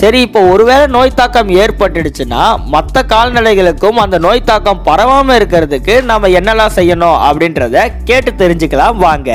சரி இப்போ ஒருவேளை நோய் தாக்கம் ஏற்பட்டுடுச்சுன்னா மற்ற கால்நடைகளுக்கும் அந்த நோய் தாக்கம் பரவாம இருக்கிறதுக்கு நம்ம என்னெல்லாம் செய்யணும் அப்படின்றத கேட்டு தெரிஞ்சுக்கலாம் வாங்க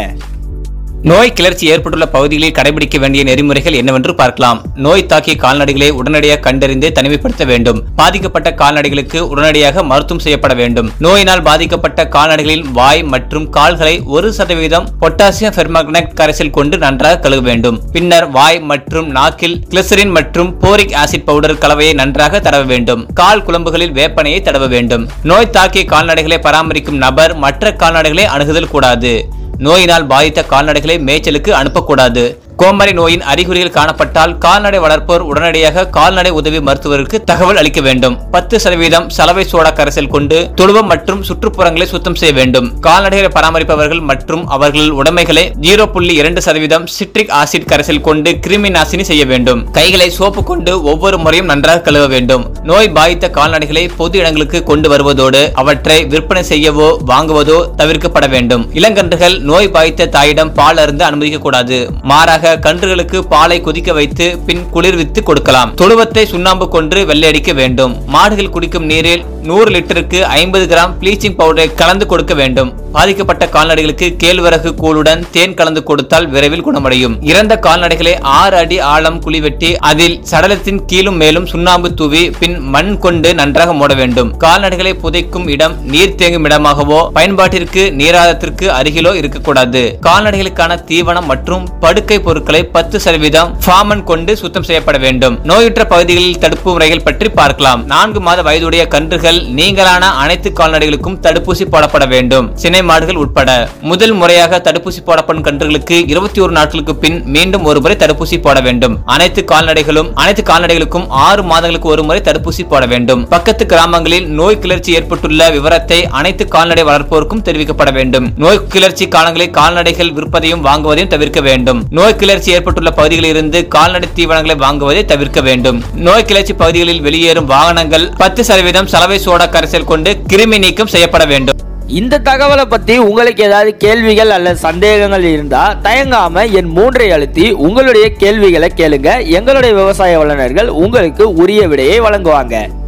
நோய் கிளர்ச்சி ஏற்பட்டுள்ள பகுதிகளில் கடைபிடிக்க வேண்டிய நெறிமுறைகள் என்னவென்று பார்க்கலாம் நோய் தாக்கிய கால்நடைகளை உடனடியாக கண்டறிந்து தனிமைப்படுத்த வேண்டும் பாதிக்கப்பட்ட கால்நடைகளுக்கு உடனடியாக மருத்துவம் செய்யப்பட வேண்டும் நோயினால் பாதிக்கப்பட்ட கால்நடைகளின் வாய் மற்றும் கால்களை ஒரு சதவீதம் பொட்டாசியம் பெர்மாங்கனேட் கரைசல் கொண்டு நன்றாக கழுவ வேண்டும் பின்னர் வாய் மற்றும் நாக்கில் கிளிசரின் மற்றும் போரிக் ஆசிட் பவுடர் கலவையை நன்றாக தடவ வேண்டும் கால் குழம்புகளில் வேப்பனையை தடவ வேண்டும் நோய் தாக்கிய கால்நடைகளை பராமரிக்கும் நபர் மற்ற கால்நடைகளை அணுகுதல் கூடாது நோயினால் பாதித்த கால்நடைகளை மேய்ச்சலுக்கு அனுப்பக்கூடாது கோமரி நோயின் அறிகுறிகள் காணப்பட்டால் கால்நடை வளர்ப்போர் உடனடியாக கால்நடை உதவி மருத்துவருக்கு தகவல் அளிக்க வேண்டும் பத்து சதவீதம் சலவை சோடா கரைசல் கொண்டு தொழுவம் மற்றும் சுற்றுப்புறங்களை சுத்தம் செய்ய வேண்டும் கால்நடைகளை பராமரிப்பவர்கள் மற்றும் அவர்கள் உடைமைகளை ஜீரோ புள்ளி இரண்டு சதவீதம் சிட்ரிக் ஆசிட் கரைசல் கொண்டு கிருமி நாசினி செய்ய வேண்டும் கைகளை சோப்பு கொண்டு ஒவ்வொரு முறையும் நன்றாக கழுவ வேண்டும் நோய் பாதித்த கால்நடைகளை பொது இடங்களுக்கு கொண்டு வருவதோடு அவற்றை விற்பனை செய்யவோ வாங்குவதோ தவிர்க்கப்பட வேண்டும் இளங்கன்றுகள் நோய் பாதித்த தாயிடம் பால் அருந்து அனுமதிக்க கூடாது மாறாக கன்றுகளுக்கு பாலை கொதிக்க வைத்து பின் குளிர்வித்து கொடுக்கலாம் தொழுவத்தை சுண்ணாம்பு கொண்டு வெள்ளையடிக்க வேண்டும் மாடுகள் குடிக்கும் நீரில் நூறு லிட்டருக்கு ஐம்பது கிராம் ப்ளீச்சிங் பவுடரை கலந்து கொடுக்க வேண்டும் பாதிக்கப்பட்ட கால்நடைகளுக்கு கேழ்வரகு கூழுடன் தேன் கலந்து கொடுத்தால் விரைவில் குணமடையும் இறந்த கால்நடைகளை ஆறு அடி ஆழம் குழி வெட்டி அதில் சடலத்தின் கீழும் மேலும் சுண்ணாம்பு தூவி பின் மண் கொண்டு நன்றாக மூட வேண்டும் கால்நடைகளை புதைக்கும் இடம் நீர் தேங்கும் இடமாகவோ பயன்பாட்டிற்கு நீராதத்திற்கு அருகிலோ இருக்கக்கூடாது கால்நடைகளுக்கான தீவனம் மற்றும் படுக்கை பொருட்களை பத்து சதவீதம் ஃபார்மன் கொண்டு சுத்தம் செய்யப்பட வேண்டும் நோயுற்ற பகுதிகளில் தடுப்பு முறைகள் பற்றி பார்க்கலாம் நான்கு மாத வயதுடைய கன்றுகள் நீங்களான அனைத்து கால்நடைகளுக்கும் தடுப்பூசி போடப்பட வேண்டும் சினை மாடுகள் உட்பட முதல் முறையாக தடுப்பூசி போடப்படும் கன்றுகளுக்கு இருபத்தி ஒரு நாட்களுக்கு பின் மீண்டும் ஒரு முறை தடுப்பூசி போட வேண்டும் அனைத்து கால்நடைகளும் அனைத்து கால்நடைகளுக்கும் ஆறு மாதங்களுக்கு ஒரு முறை தடுப்பூசி போட வேண்டும் பக்கத்து கிராமங்களில் நோய் கிளர்ச்சி ஏற்பட்டுள்ள விவரத்தை அனைத்து கால்நடை வளர்ப்போருக்கும் தெரிவிக்கப்பட வேண்டும் நோய் கிளர்ச்சி காலங்களில் கால்நடைகள் விற்பதையும் வாங்குவதையும் தவிர்க்க வேண்டும் நோய் கிளர்ச்சி ஏற்பட்டுள்ள பகுதிகளில் இருந்து கால்நடை தீவனங்களை வாங்குவதை தவிர்க்க வேண்டும் நோய் கிளர்ச்சி பகுதிகளில் வெளியேறும் வாகனங்கள் பத்து சதவீதம் சலவை சோடா கரைசல் கொண்டு கிருமி நீக்கம் செய்யப்பட வேண்டும் இந்த தகவலை பத்தி உங்களுக்கு ஏதாவது கேள்விகள் அல்லது சந்தேகங்கள் இருந்தா தயங்காம என் மூன்றை அழுத்தி உங்களுடைய கேள்விகளை கேளுங்க எங்களுடைய விவசாய வல்லுநர்கள் உங்களுக்கு உரிய விடையை வழங்குவாங்க